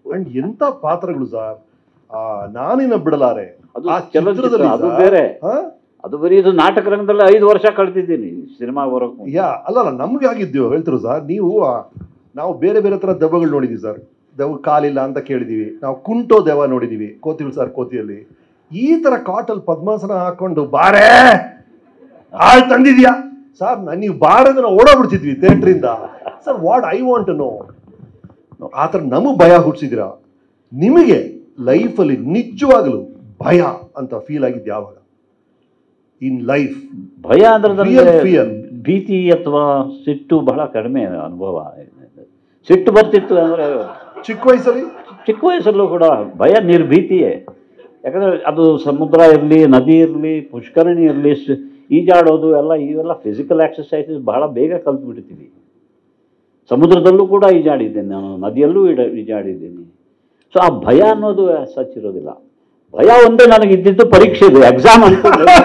And ಎಂತ ಪಾತ್ರಗಳು sir ಆ ನಾನಿನ ಬಿಡಲಾರೆ ಅದು ಆ ಚಲನಚಿತ್ರ ಚಿತ್ರದಲ್ಲಿ ಅದು ಸರ್- ಬೇರೆ ಹಾ? ಅದು ಬರೀ ಇದು ನಾಟಕ ರಂಗದಲ್ಲಿ ಐದು ವರ್ಷ ಕಳೆದಿದ್ದೀನಿ ಸಿನಿಮಾ ಬರೋಕ್ ಮುಂಚೆ. ಯಾ ಅಲ್ಲಲ್ಲ ನಮ್ಗೆ ಆಗಿದ್ದೀವಿ ಹೇಳ್ತಿರು ಸರ್ ನೀವು ಆ, ನಾವು ಬೇರೆ ಬೇರೆ ತರ ದೆವ್ವಗಳು ನೋಡಿದೀವಿ ಸರ್ ದೆವ್ವ ಕಾಲಿಲ್ಲ ಅಂತ ಕೇಳಿದೀವಿ ನಾವು ಕುಂಟೋ ದೆವ್ವ ನೋಡಿದೀವಿ ಕೋತಿಗಳು ಸರ್ ಕೋತಿಯಲ್ಲಿ ಈ ತರ ಕಾಟಲ್ ಪದ್ಮಾಸನ ಹಾಕೊಂಡು ಬಾರೇ ಹಾಳ್ ತಂದಿದ್ಯಾ ಸರ್ ನೀವು ಬಾರದ್ರೆ ನಾವು ಓಡೋಗ್ಬಿಡ್ತಿದ್ವಿ ಥಿಯೇಟ್ರಿಂದ sir what I want no ಆ ಥರ ನಮಗೆ ಭಯ ಹುಟ್ಟಿಸಿದಿರಾ ನಿಮಗೆ ಲೈಫಲ್ಲಿ ನಿಜವಾಗಲೂ ಭಯ ಅಂತ ಫೀಲ್ ಆಗಿದ್ದು ಯಾವಾಗ ಇನ್ ಲೈಫ್ ಭಯ ಅಂದ್ರೆ ನನಗೆ Real fear. ಭೀತಿ ಅಥವಾ ಸಿಟ್ಟು ಬಹಳ ಕಡಿಮೆ ಅನುಭವ ಸಿಟ್ಟು ಬರ್ತಿತ್ತು ಅಂದ್ರೆ ಚಿಕ್ಕ ವಯಸ್ಸಲ್ಲಿ ಚಿಕ್ಕ ವಯಸ್ಸಲ್ಲೂ ಕೂಡ ಭಯ ನಿರ್ಭೀತಿಯೇ ಯಾಕಂದ್ರೆ ಅದು ಸಮುದ್ರ ಇರಲಿ ನದಿ ಇರಲಿ ಪುಷ್ಕರಣಿ ಇರಲಿ ಈಜಾಡೋದು ಎಲ್ಲ ಇವೆಲ್ಲ ಫಿಸಿಕಲ್ ಎಕ್ಸಸೈಸಸ್ ಬಹಳ ಬೇಗ ಕಲ್ತ್ಬಿಡ್ತೀವಿ ಸಮುದ್ರದಲ್ಲೂ ಕೂಡ ಈಜಾಡಿದ್ದೇನೆ ನಾನು ನದಿಯಲ್ಲೂ ಈಡ ಈಜಾಡಿದ್ದೀನಿ ಸೊ ಆ ಭಯ ಅನ್ನೋದು ಸಚ್ ಇರೋದಿಲ್ಲ ಭಯ ಒಂದೇ ನನಗೆ ಇದ್ದಿದ್ದು ಪರೀಕ್ಷೆ ಇದೆ ಎಕ್ಸಾಮ್ ಅಂತ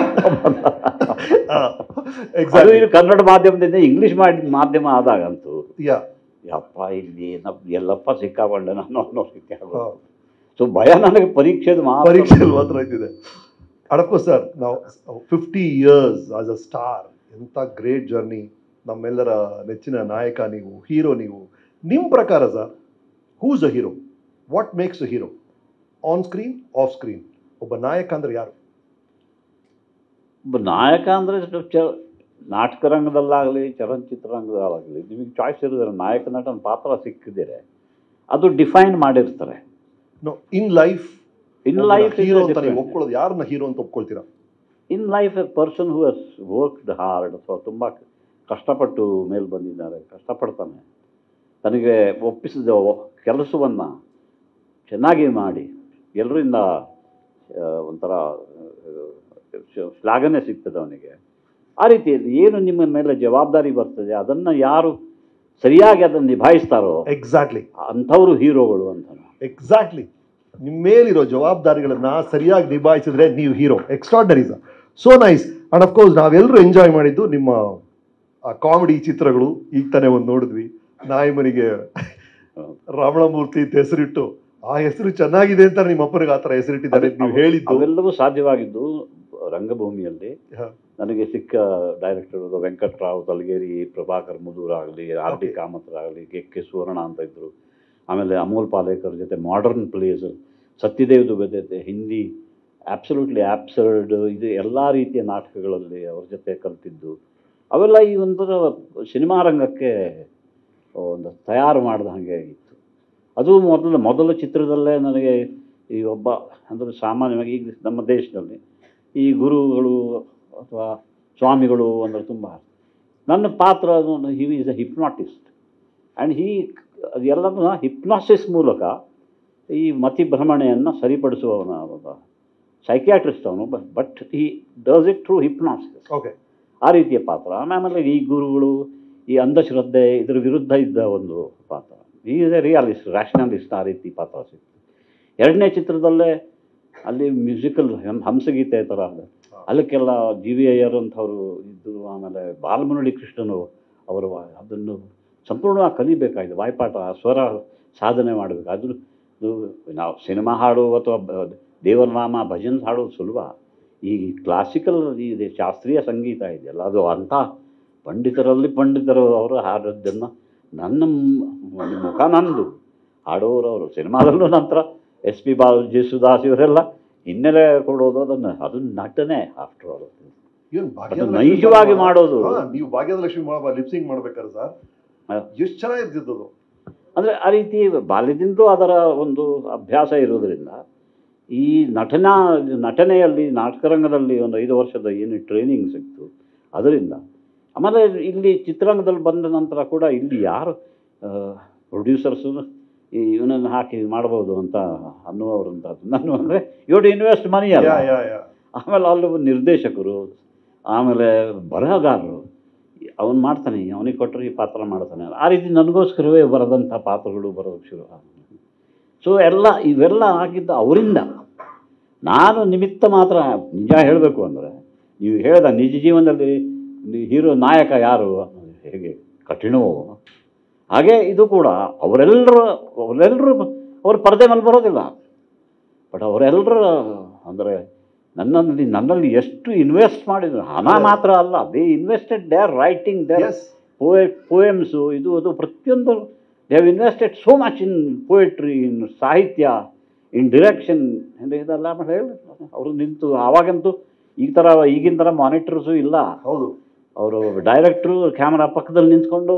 ಅದು ಎಕ್ಸಾಕ್ಟ್ಲಿ ಇದು ಕನ್ನಡ ಮಾಧ್ಯಮದಿಂದ ಇಂಗ್ಲಿಷ್ ಮಾಡಿ ಮಾಧ್ಯಮ ಆದಾಗಂತೂ ಯಾ ಯಪ್ಪ ಇಲ್ಲಿ ನಮ್ ಎಲ್ಲಪ್ಪ ಸಿಕ್ಕಾಕೊಂಡೆ ನಾನು ಅನ್ನೋ ರೀತಿ ಆಗೋದು. ಸೊ ಭಯ ನನಗೆ ಪರೀಕ್ಷೆದು ಮಾತ್ರ ಪರೀಕ್ಷೆಯಲ್ಲಿ ಮಾತ್ರ ಇದ್ದಿದೆ ಅಡಪ್ಪ ಸರ್ ನಾವು fifty years as a star ಎಂಥ ಗ್ರೇಟ್ ಜರ್ನಿ ನಮ್ಮೆಲ್ಲರ ನೆಚ್ಚಿನ ನಾಯಕ ನೀವು ಹೀರೋ ನೀವು ನಿಮ್ಮ ಪ್ರಕಾರ sir who's a hero what makes a hero on screen off screen ಒಬ್ಬ ನಾಯಕ ಅಂದ್ರೆ ಯಾರು ಒಬ್ಬ ನಾಯಕ ಅಂದರೆ ಚ ನಾಟಕ ರಂಗದಲ್ಲಾಗಲಿ ಚಲನಚಿತ್ರ ರಂಗದಲ್ಲಾಗಲಿ ನಿಮಗೆ ಚಾಯ್ಸ್ ಇರೋದ್ರೆ ನಾಯಕ ನಟನ ಪಾತ್ರ ಸಿಕ್ಕಿದರೆ ಅದು ಡಿಫೈನ್ ಮಾಡಿರ್ತಾರೆ no in life in life hero ಅಂತ ನೀವು ಒಪ್ಕೊಳ್ಳೋದು ಯಾರನ್ನ ಹೀರೋ ಅಂತ ಒಪ್ಕೊಳ್ತೀರಾ in life a person who has worked hard ಅಥವಾ ತುಂಬ ಕಷ್ಟಪಟ್ಟು ಮೇಲೆ ಬಂದಿದ್ದಾರೆ ಕಷ್ಟಪಡ್ತಾನೆ ತನಗೆ ಒಪ್ಪಿಸಿದ ಕೆಲಸವನ್ನು ಚೆನ್ನಾಗಿ ಮಾಡಿ ಎಲ್ಲರಿಂದ ಆ, ಒಂಥರ ಆ, ಶ್ಲಾಘನೆ ಸಿಗ್ತದೆ ಅವನಿಗೆ ಆ ರೀತಿ ಏನು ನಿಮ್ಮ ಮೇಲೆ ಜವಾಬ್ದಾರಿ ಬರ್ತದೆ ಅದನ್ನು ಯಾರು ಸರಿಯಾಗಿ ಅದನ್ನು ನಿಭಾಯಿಸ್ತಾರೋ ಎಕ್ಸಾಕ್ಟ್ಲಿ ಅಂಥವರು ಹೀರೋಗಳು ಅಂತ ಎಕ್ಸಾಕ್ಟ್ಲಿ ನಿಮ್ಮ ಮೇಲಿರೋ ಜವಾಬ್ದಾರಿಗಳನ್ನ ಸರಿಯಾಗಿ ನಿಭಾಯಿಸಿದ್ರೆ ನೀವು hero extraordinary sir so nice and of course ನಾವೆಲ್ಲರೂ ಎಂಜಾಯ್ ಮಾಡಿದ್ದು ನಿಮ್ಮ ಆ ಕಾಮಿಡಿ ಚಿತ್ರಗಳು ಈಗ ತಾನೇ ಒಂದು ನೋಡಿದ್ವಿ ನಾಯಿ ಮನೆಗೆ ರಾಮಣಮೂರ್ತಿ ಅಂತ ಹೆಸರಿಟ್ಟು ಆ ಹೆಸರು ಚೆನ್ನಾಗಿದೆ ಅಂತ ನಿಮ್ಮ ಅಪ್ಪನಿಗೆ ಆ ಥರ ಹೆಸರಿಟ್ಟಿದ್ದಾರೆ ನೀವು ಹೇಳಿದ್ದು ಅವೆಲ್ಲವೂ ಸಾಧ್ಯವಾಗಿದ್ದು ರಂಗಭೂಮಿಯಲ್ಲಿ ಹ. ನನಗೆ ಸಿಕ್ಕ ಡೈರೆಕ್ಟರ್ ವೆಂಕಟರಾವ್ ತಲಗೇರಿ ಪ್ರಭಾಕರ್ ಮುದೂರ್ ಆಗಲಿ ಆರ್ ಡಿ Okay. ಕಾಮತ್ ಆಗಲಿ ಕೆ ಕೆ ಸುವರ್ಣ ಅಂತ ಇದ್ದರು ಆಮೇಲೆ ಅಮೋಲ್ ಪಾಲೇಕರ್ ಜೊತೆ ಮಾಡರ್ನ್ ಪ್ಲೇಸ್ ಸತ್ಯದೇವ್ ದುಬೆ ಜೊತೆ ಹಿಂದಿ ಆಬ್ಸಲ್ಯೂಟ್ಲಿ ಆಬ್ಸರ್ಡ್ ಇದು ಎಲ್ಲ ರೀತಿಯ ನಾಟಕಗಳಲ್ಲಿ ಅವ್ರ ಜೊತೆ ಕಲ್ತಿದ್ದು ಅವೆಲ್ಲ ಈ ಒಂಥರ ಸಿನಿಮಾ ರಂಗಕ್ಕೆ ಒಂದು ತಯಾರು ಮಾಡಿದ ಹಾಗೆ ಇತ್ತು ಅದು ಮೊದಲು ಮೊದಲ ಚಿತ್ರದಲ್ಲೇ ನನಗೆ ಈ ಒಬ್ಬ ಅಂದರೆ ಸಾಮಾನ್ಯವಾಗಿ ಈಗ ನಮ್ಮ ದೇಶದಲ್ಲಿ ಈ ಗುರುಗಳು ಅಥವಾ ಸ್ವಾಮಿಗಳು ಅಂದರೆ ತುಂಬ ನನ್ನ ಪಾತ್ರ he is a ಹಿಪ್ನಾಟಿಸ್ಟ್ and he ಅದೆಲ್ಲದನ್ನ ಹಿಪ್ನಾಸಿಸ್ ಮೂಲಕ ಈ ಮತಿಭ್ರಮಣೆಯನ್ನು ಸರಿಪಡಿಸುವವನ ಒಬ್ಬ ಸೈಕ್ಯಾಟ್ರಿಸ್ಟ್ ಅವನು but he does it through hypnosis okay ಆ ರೀತಿಯ ಪಾತ್ರ ಆಮೇಲೆ ಈ ಗುರುಗಳು ಈ ಅಂಧಶ್ರದ್ಧೆ ಇದ್ರ ವಿರುದ್ಧ ಇದ್ದ ಒಂದು ಪಾತ್ರ ಈ ರಿಯಾಲಿಸ್ಟ್ ರ್ಯಾಷನಲಿಸ್ಟ್ ಆ ರೀತಿ ಪಾತ್ರ ಸಿಕ್ತು ಎರಡನೇ ಚಿತ್ರದಲ್ಲೇ ಅಲ್ಲಿ ಮ್ಯೂಸಿಕಲ್ ಹಂಸಗೀತೆ ಥರ ಇದೆ ಅದಕ್ಕೆಲ್ಲ ಜಿ ವಿ ಅಯ್ಯರ್ ಅಂಥವ್ರು ಇದ್ದರು ಆಮೇಲೆ ಬಾಲಮುರಳಿ ಕೃಷ್ಣನು ಅವರು ಅದನ್ನು ಸಂಪೂರ್ಣವಾಗಿ ಕಲಿಬೇಕಾಗಿದೆ ವಾಯ್ಪಾಟ ಸ್ವರ ಸಾಧನೆ ಮಾಡಬೇಕು ಅದು ಇದು ನಾವು ಸಿನಿಮಾ ಹಾಡು ಅಥವಾ ಬ- ದೇವರ ನಾಮ ಭಜನ್ ಹಾಡೋದು ಸುಲಭ ಈ ಕ್ಲಾಸಿಕಲ್ ಇದೆ ಶಾಸ್ತ್ರೀಯ ಸಂಗೀತ ಇದೆಯಲ್ಲ ಅದು ಅಂಥ ಪಂಡಿತರಲ್ಲಿ ಪಂಡಿತರು ಅವರು ಹಾಡೋದನ್ನು ನನ್ನ ಮ್- ಮುಖ ನಂದು ಹಾಡೋರು ಅವರು ಸಿನಿಮಾದಲ್ಲೂ ನಂತರ ಎಸ್ ಪಿ ಬಾಲ್ ಜೇಸುದಾಸ್ ಇವರೆಲ್ಲ ಹಿನ್ನೆಲೆ ಕೊಡೋದು ಅದನ್ನು ಅದು ನಟನೆ ಆಫ್ಟರ್ ಆಲ್ ಏನು ಅದು ನೈಜವಾಗಿ ಮಾಡೋದು. ನೀವು ಭಾಗ್ಯದ ಲಕ್ಷ್ಮಿ ಲಿಪ್ಸಿಂಗ್ ಮಾಡ್ಬೇಕಾದ್ರೆ ಸರ್ ಹಾ. ಎಷ್ಟು ಚೆನ್ನಾಗಿರ್ತಿದ್ದು ಅದು ಅಂದರೆ ಆ ರೀತಿ ಬಾಲ್ಯದಿಂದಲೂ ಅದರ ಒಂದು ಅಭ್ಯಾಸ ಇರೋದರಿಂದ ಈ ನಟನಾ ನಟನೆಯಲ್ಲಿ ನಾಟಕರಂಗದಲ್ಲಿ ಒಂದು ಐದು ವರ್ಷದ ಏನು ಟ್ರೈನಿಂಗ್ ಸಿಕ್ತು ಅದರಿಂದ ಆಮೇಲೆ ಇಲ್ಲಿ ಚಿತ್ರರಂಗದಲ್ಲಿ ಬಂದ ನಂತರ ಕೂಡ ಇಲ್ಲಿ ಯಾರು ಪ್ರೊಡ್ಯೂಸರ್ಸು ಈ ಇವನನ್ನು ಹಾಕಿ ಮಾಡ್ಬೋದು ಅಂತ ಅನ್ನುವವರಂಥದ್ದು ನಾನು ಅಂದರೆ ಯೋಡ್ ಇನ್ವೆಸ್ಟ್ ಮನಿ ಅಲ್ಲ ಯಾ ಯಾ ಯಾ ಆಮೇಲೆ ಅಲ್ಲಿ ಒಬ್ಬ ನಿರ್ದೇಶಕರು ಆಮೇಲೆ ಬರಹಗಾರರು ಅವನು ಮಾಡ್ತಾನೆ ಅವನಿಗೆ ಕೊಟ್ಟರೆ ಈ ಪಾತ್ರ ಮಾಡ್ತಾನೆ ಆ ರೀತಿ ನನಗೋಸ್ಕರವೇ ಬರೆದಂಥ ಪಾತ್ರಗಳು ಬರೋದಕ್ಕೆ ಶುರು ಸೊ ಎಲ್ಲ ಇವೆಲ್ಲ ಆಗಿದ್ದ ಅವರಿಂದ ನಾನು ನಿಮಿತ್ತ ಮಾತ್ರ ನಿಜ ಹೇಳಬೇಕು ಅಂದರೆ ನೀವು ಹೇಳ್ದ ನಿಜ ಜೀವನದಲ್ಲಿ ಹೀರೋ ನಾಯಕ ಯಾರು ಅನ್ನೋದು ಹೇಗೆ ಕಠಿಣವೋ ಹಾಗೆ ಇದು ಕೂಡ ಅವರೆಲ್ಲರೂ ಅವರೆಲ್ಲರೂ ಅವರು ಪರದೆ ಮೇಲೆ ಬರೋದಿಲ್ಲ ಬಟ್ ಅವರೆಲ್ಲರ ಅಂದರೆ ನನ್ನಲ್ಲಿ ನನ್ನಲ್ಲಿ ಎಷ್ಟು ಇನ್ವೆಸ್ಟ್ ಮಾಡಿದ್ರು ಹಣ ಮಾತ್ರ ಅಲ್ಲ they invested they are writing they is ಪೋಯೆ ಪೋಯಮ್ಸು ಇದು ಅದು ಪ್ರತಿಯೊಂದು they have invested so much in poetry in ಸಾಹಿತ್ಯ ಇನ್ ಡಿರೆಕ್ಷನ್ ಇದೆಲ್ಲ ಹೇಳಿ ಅವರು ನಿಂತು ಆವಾಗಂತೂ ಈ ಥರ ಈಗಿನ ಥರ ಮಾನಿಟರ್ಸು ಇಲ್ಲ ಹೌದು ಅವರು ಡೈರೆಕ್ಟ್ರು ಕ್ಯಾಮ್ರಾ ಪಕ್ಕದಲ್ಲಿ ನಿಂತ್ಕೊಂಡು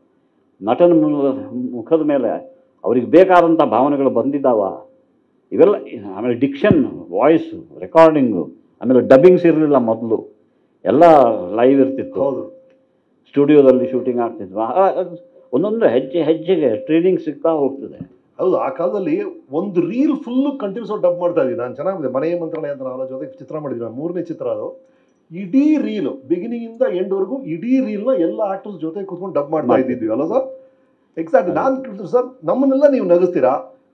ನಟನ ಮು- ಮುಖದ ಮೇಲೆ ಅವ್ರಿಗೆ ಬೇಕಾದಂಥ ಭಾವನೆಗಳು ಬಂದಿದ್ದಾವ ಇವೆಲ್ಲ ಆಮೇಲೆ ಡಿಕ್ಷನ್ ವಾಯ್ಸು ರೆಕಾರ್ಡಿಂಗು ಆಮೇಲೆ ಡಬ್ಬಿಂಗ್ಸ್ ಇರಲಿಲ್ಲ ಮೊದಲು ಎಲ್ಲ ಲೈವ್ ಇರ್ತಿತ್ತು ಹೌದು ಸ್ಟುಡಿಯೋದಲ್ಲಿ ಶೂಟಿಂಗ್ ಆಗ್ತಿದ್ವು ಆ- ಆ- ಒಂದೊಂದು ಹೆಜ್ಜೆ ಹೆಜ್ಜೆಗೆ ಟ್ರೈನಿಂಗ್ ಸಿಗ್ತಾ ಹೋಗ್ತದೆ ಹೌದು ಆ ಕಾಲದಲ್ಲಿ ಒಂದು ರೀಲ್ ಫುಲ್ ಕಂಟಿನ್ಯೂಸ್ ಡಬ್ ಮಾಡ್ತಾ ಇದ್ದೀನಿ ನಾನು ಚೆನ್ನಾಗಿದೆ ಮನೆಯ ಮಂತ್ರಾಲಯ ಅಂತ ಅವಳ ಜೊತೆಗೆ ಚಿತ್ರ ಮಾಡಿದ್ದೀನಿ ನಾನು ಮೂರನೇ ಚಿತ್ರ ಅದು ಇಡೀ ರೀಲ್ ಬಿಗಿನಿಂಗ್ ಇಂದ ಎಂಡ್ ವರೆಗೂ ಇಡೀ ರೀಲ್ನ ಎಲ್ಲ ಆಕ್ಟರ್ಸ್ ಜೊತೆ ಕೂತ್ಕೊಂಡು ಡಬ್ ಮಾಡ್ತಾ ಮಾಡ್ತೀವಿ. ಇದ್ದಿದ್ವಿ ಅಲ್ಲ ಸರ್ ಎಕ್ಸಾಕ್ಟ್ ನಾನು ಕೇಳಿದ್ರು ಸರ್ ನಮ್ಮನ್ನೆಲ್ಲ ನೀವು ನಗಿಸ್ತೀರಾ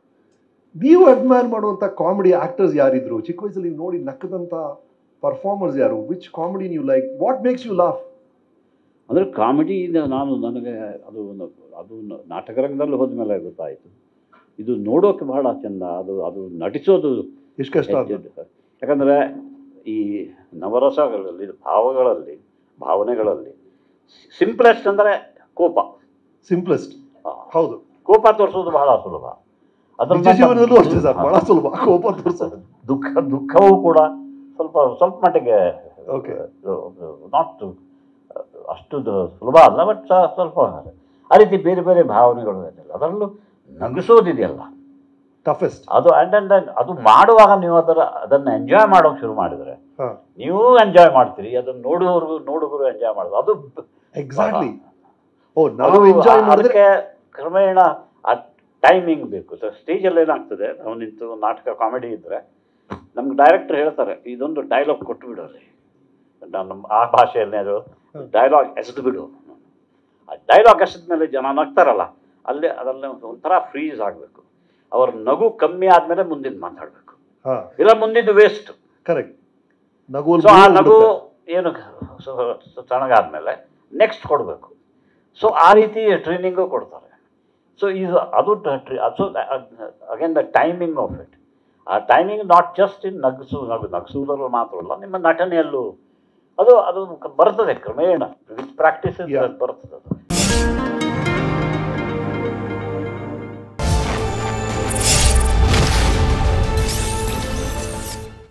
ನೀವು ಅಡ್ಮೈರ್ ಮಾಡುವಂಥ ಕಾಮಿಡಿ ಆಕ್ಟರ್ಸ್ ಯಾರಿದ್ರು ಚಿಕ್ಕ ವಯಸ್ಸಲ್ಲಿ ನೀವು ನೋಡಿ ನಕ್ಕದಂಥ ಪರ್ಫಾರ್ಮರ್ಸ್ ಯಾರು ವಿಚ್ ಕಾಮಿಡಿ ನೀವು like what makes you laugh ಅಂದರೆ ಕಾಮಿಡಿ ನಾನು ನನಗೆ ಅದು ಒಂದು- ಅದು ನ- ನಾಟಕ ರಂಗದಲ್ಲಿ ಹೋದ ಮೇಲೆ ಗೊತ್ತಾಯಿತು ಇದು ನೋಡೋಕೆ ಬಹಳ ಚೆಂದ ಅದು ಅದು ನಟಿಸೋದು ಎಷ್ಟು ಕಷ್ಟ ಅಂತ ಹೆಚ್ಚು. ಯಾಕಂದರೆ ಈ ನವರಸಗಳಲ್ಲಿ ಭಾವಗಳಲ್ಲಿ ಭಾವನೆಗಳಲ್ಲಿ ಸಿಂಪ್ಲೆಸ್ಟ್ ಅಂದರೆ ಕೋಪ ಸಿಂಪ್ಲೆಸ್ಟ್ ಆ, ಹೌದು ಕೋಪ ತೋರಿಸೋದು ಬಹಳ ಸುಲಭ ಅದ್ರ ನಿಜ ಜೀವನದಲ್ಲೂ ಅಷ್ಟೇ ಸರ್ ಬಹಳ ಸುಲಭ ಕೋಪ ತೋರಿಸೋದು ದುಃಖ ದುಃಖವೂ ಕೂಡ ಸ್ವಲ್ಪ ಸ್ವಲ್ಪ ಮಟ್ಟಿಗೆ Okay. ನಾಟ್ ಅಷ್ಟು ದ- ಸುಲಭ ಅಲ್ಲ ಬಟ್ ಸ್ವಲ್ಪ ಆ ರೀತಿ ಬೇರೆ ಬೇರೆ ಭಾವನೆಗಳು ಇದೆಯಲ್ಲ ಅದರಲ್ಲೂ ನಗಿಸೋದಿದೆಯಲ್ಲ ಟಫೆಸ್ಟ್ ಅದು ಆ್ಯಂಡ್ ಆ್ಯಂಡ್ ಅದು ಮಾಡುವಾಗ ನೀವು ಅದರ ಅದನ್ನು ಎಂಜಾಯ್ ಮಾಡೋಕೆ ಶುರು ಮಾಡಿದರೆ ಹಾ ನೀವು ಎಂಜಾಯ್ ಮಾಡ್ತೀರಿ ಅದನ್ನು ನೋಡುವವರು ನೋಡುಗರು ಎಂಜಾಯ್ ಮಾಡೋದು ಅದು ಎಕ್ಸಾಕ್ಟ್ಲಿ ಓ ನಾವು ಅದು ಎಂಜಾಯ್ ಮಾಡಿದ್ರೆ ಅದಕ್ಕೆ ಕ್ರಮೇಣ ಆ ಟೈಮಿಂಗ್ ಬೇಕು ಸ್ಟೇಜಲ್ಲಿ ಏನಾಗ್ತದೆ ನಾವು ನಿಂತು ನಾಟಕ ಕಾಮಿಡಿ ಇದ್ದರೆ ನಮ್ಗೆ ಡೈರೆಕ್ಟರ್ ಹೇಳ್ತಾರೆ ಇದೊಂದು ಡೈಲಾಗ್ ಕೊಟ್ಟು ಬಿಡೋರಿ ನಾನು ನಮ್ಮ ಆ ಭಾಷೆಯಲ್ಲಿ ಅದು ಡೈಲಾಗ್ ಎಸೆದು ಬಿಡು ಆ ಡೈಲಾಗ್ ಎಸೆದ ಮೇಲೆ ಜನ ನಗ್ತಾರಲ್ಲ ಅಲ್ಲೇ ಅದರಲ್ಲಿ ಒಂಥರ ಫ್ರೀಸ್ ಆಗಬೇಕು ಅವ್ರ ನಗು ಕಮ್ಮಿ ಆದಮೇಲೆ ಮುಂದಿನ ಮಾತಾಡಬೇಕು ಹಾ ಇಲ್ಲ ಮುಂದಿದ್ದು ವೇಸ್ಟ್ ಕರೆಕ್ಟ್ ನಗುವಲ್ ಸೊ ಆ ನಗು ಏನು ತಣ್ಣಗಾದ್ಮೇಲೆ ನೆಕ್ಸ್ಟ್ ಕೊಡಬೇಕು ಸೊ ಆ ರೀತಿ ಟ್ರೈನಿಂಗು ಕೊಡ್ತಾರೆ ಸೊ ಇದು ಅದು so again the timing of it ಆ ಟೈಮಿಂಗ್ ನಾಟ್ ಜಸ್ಟ್ ಇನ್ ನಗಿಸು ನಗು ನಗಿಸುವುದರಲ್ಲಿ ಮಾತ್ರ ಅಲ್ಲ ನಿಮ್ಮ ನಟನೆಯಲ್ಲೂ ಅದು ಅದು ಬರ್ತದೆ ಕ್ರಮೇಣ ವಿತ್ ಪ್ರಾಕ್ಟೀಸ್ Yeah. ಬರ್ತದೆ ಅದು